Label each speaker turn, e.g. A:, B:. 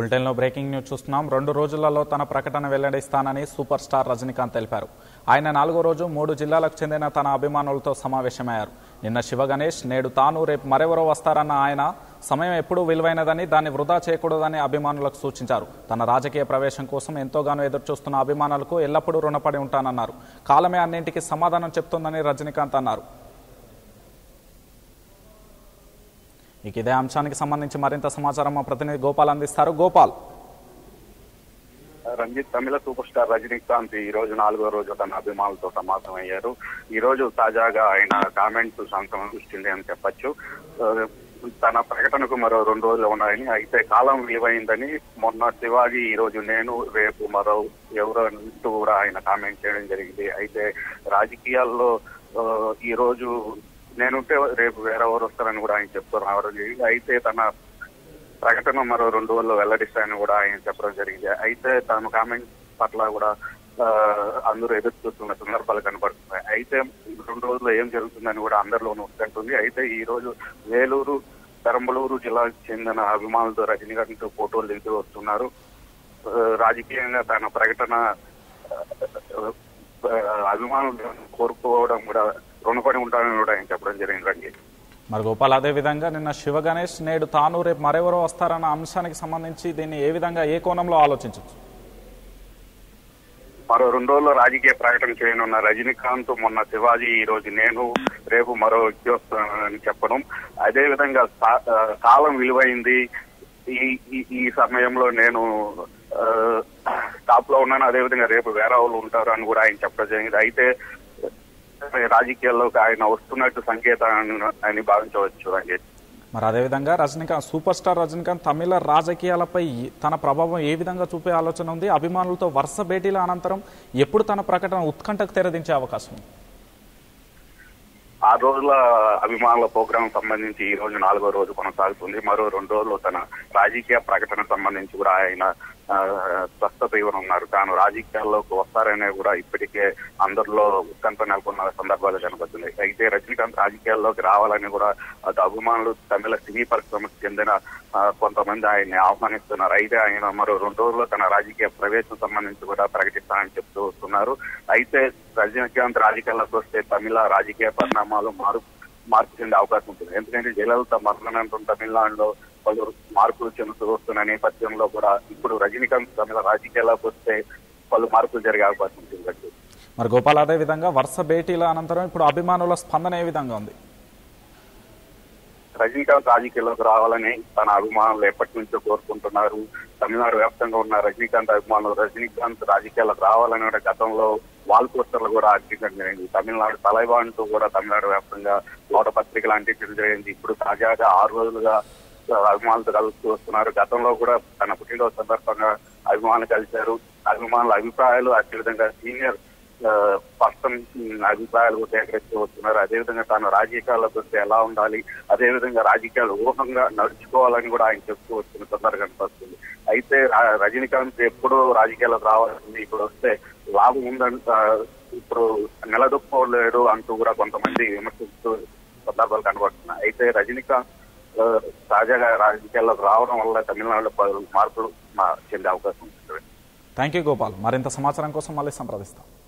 A: బులెటిన్లో breaking news చూస్తున్నాం రెండు రోజులలో తన ప్రకటన వెల్లడిస్తానని సూపర్ స్టార్ రజనీకాంత్ తెలిపారు ఆయన నాలుగో రోజు మూడు జిల్లాలకు చెందిన తన అభిమానులతో సమావేశమయ్యారు నిన్న శివ గణేష్ నేడు తాను రేపు మరెవరో వస్తారన్న ఆయన సమయం ఎప్పుడూ విలువైనదని దాన్ని వృధా చేయకూడదని అభిమానులకు సూచించారు తన రాజకీయ ప్రవేశం కోసం ఎంతోగానో ఎదురుచూస్తున్న అభిమానులకు ఎల్లప్పుడూ రుణపడి ఉంటానన్నారు కాలమే అన్నింటికీ సమాధానం చెప్తుందని రజనీకాంత్ అన్నారు ఇక ఇదే అంశానికి సంబంధించి మరింత సమాచారం మా ప్రతినిధి గోపాల్ అందిస్తారు గోపాల్
B: రంజిత్ తమిళ సూపర్ స్టార్ రజనీకాంత్ ఈ రోజు నాలుగో రోజు తన అభిమానులతో సమాసం అయ్యారు ఈ రోజు తాజాగా ఆయన కామెంట్స్ సంక్రమణ సృష్టింది అని చెప్పొచ్చు ఆ, తన ప్రకటనకు మరో రెండు రోజులు ఉన్నాయని అయితే కాలం విలువైందని మొన్న శివాజీ ఈ రోజు నేను రేపు మరో ఎవరు అంటూ కూడా ఆయన కామెంట్ చేయడం జరిగింది అయితే రాజకీయాల్లో ఆ, ఈ రోజు నేనుంటే రేపు వేరెవరు వస్తారని కూడా ఆయన చెప్తున్నారు అయితే తన ప్రకటన మరో రెండు రోజుల్లో వెల్లడిస్తాయని కూడా ఆయన చెప్పడం జరిగింది అయితే తన కామెంట్ పట్ల కూడా ఆ, అందరూ ఎదురు చూస్తున్న సందర్భాలు కనబడుతున్నాయి అయితే రెండు రోజుల్లో ఏం జరుగుతుందని కూడా అందరిలోనూ ఉత్కంటుంది అయితే ఈ రోజు వేలూరు పెరంబలూరు జిల్లాకు చెందిన అభిమానులతో రజనీకాంత్ ఫోటోలు దిగుతూ వస్తున్నారు ఆ, రాజకీయంగా తన ప్రకటన ఆ, అభిమానులు కోరుకోవడం కూడా రుణపడి ఉంటానని కూడా ఆయన చెప్పడం జరిగింది రంజిత్
A: మరి గోపాల్ అదే విధంగా నిన్న శివ గణేష్ నేడు తాను రేపు మరెవరో వస్తారన్న అంశానికి సంబంధించి దీన్ని ఏ విధంగా ఏ కోణంలో ఆలోచించవచ్చు
B: మరో రెండు రోజుల్లో రాజకీయ ప్రకటన చేయనున్న రజనీకాంత్ మొన్న శివాజీ ఈ రోజు నేను రేపు మరో వ్యక్తి వస్తానని చెప్పడం అదే విధంగా సా- ఆ, కాలం విలువైంది ఈ ఈ- ఈ సమయంలో నేను టాప్ లో ఉన్నాను అదే విధంగా రేపు వేరే వాళ్ళు ఉంటారు అని కూడా ఆయన చెప్పడం జరిగింది అయితే రాజకీయాల్లోకి ఆయన వస్తున్నట్టు సంకేతం అని భావించవచ్చు రంజిత్
A: మరి అదేవిధంగా రజనీకాంత్ సూపర్ స్టార్ రజనీకాంత్ తమిళ రాజకీయాలపై తన ప్రభావం ఏ విధంగా చూపే ఆలోచన ఉంది అభిమానులతో వరుస భేటీల అనంతరం ఎప్పుడు తన ప్రకటన ఉత్కంఠకు తెరదించే అవకాశం ఉంది
B: ఆ రోజుల అభిమానుల ప్రోగ్రాం సంబంధించి ఈ రోజు నాలుగో రోజు కొనసాగుతుంది మరో రెండు రోజులు తన రాజకీయ ప్రకటన సంబంధించి కూడా ఆయన ఆ, స్వస్థత ఇవ్వనున్నారు తాను రాజకీయాల్లోకి వస్తారనే కూడా ఇప్పటికే అందరిలో ఉత్కంఠ నెలకొన్న సందర్భాలు కనబడుతున్నాయి అయితే రజనీకాంత్ రాజకీయాల్లోకి రావాలని కూడా అటు అభిమానులు తమిళ సినీ పరిశ్రమకు చెందిన ఆ, కొంతమంది ఆయన్ని ఆహ్వానిస్తున్నారు అయితే ఆయన మరో రెండు రోజుల్లో తన రాజకీయ ప్రవేశం సంబంధించి కూడా ప్రకటిస్తానని చెప్తూ వస్తున్నారు అయితే రజనీకాంత్ రాజకీయాల్లోకి వస్తే తమిళ రాజకీయ పరిణామాలు మారు మార్పు చెందే అవకాశం ఉంటుంది ఎందుకంటే జయలలిత మరణానంతరం తమిళనాడులో పలు మార్పులు చెందుతూ వస్తున్న నేపథ్యంలో కూడా ఇప్పుడు రజనీకాంత్ తమిళ రాజకీయాల్లోకి వస్తే పలు మార్పులు జరిగే అవకాశం ఉంటుంది
A: మరి గోపాల్ అదే విధంగా వరుస భేటీల అనంతరం ఇప్పుడు అభిమానుల స్పందన ఏ విధంగా ఉంది
B: రజనీకాంత్ రాజకీయాల్లోకి రావాలని తన అభిమానులు ఎప్పటి నుంచో కోరుకుంటున్నారు తమిళనాడు వ్యాప్తంగా ఉన్న రజనీకాంత్ అభిమానులు రజనీకాంత్ రాజకీయాలకు రావాలని కూడా గతంలో వాల్ పోస్టర్లు కూడా అంటించడం జరిగింది తమిళనాడు తలైవా అంటూ కూడా తమిళనాడు వ్యాప్తంగా నోట పత్రికలు అంటించడం జరిగింది ఇప్పుడు తాజాగా ఆరు రోజులుగా అభిమానులతో కలుస్తూ వస్తున్నారు గతంలో కూడా తన పుట్టినరోజు సందర్భంగా అభిమానులు కలిశారు అభిమానుల అభిప్రాయాలు అదేవిధంగా సీనియర్ పర్సన్ అభిప్రాయాలు కూడా సేకరిస్తూ వస్తున్నారు అదేవిధంగా తాను రాజకీయాల్లోకి వస్తే ఎలా ఉండాలి అదేవిధంగా రాజకీయాలు ఊహంగా నడుచుకోవాలని కూడా ఆయన చెప్తూ వస్తున్న సందర్భం కనిపిస్తుంది అయితే రా- రజనీకాంత్ ఎప్పుడూ రాజకీయాలకు రావాల్సింది ఇప్పుడు వస్తే లాభం ఉందంట ఇప్పుడు నిలదొక్కోలేడు అంటూ కూడా కొంతమంది విమర్శిస్తూ సందర్భాలు కనబడుతున్నాయి అయితే రజనీకాంత్ ఆ, తాజాగా రాజకీయాల్లోకి రావడం వల్ల తమిళనాడులో పలు మార్పులు మా- చెందే అవకాశం ఉంటుంది
A: థ్యాంక్ యూ గోపాల్ మరింత సమాచారం కోసం మళ్ళీ సంప్రదిస్తాం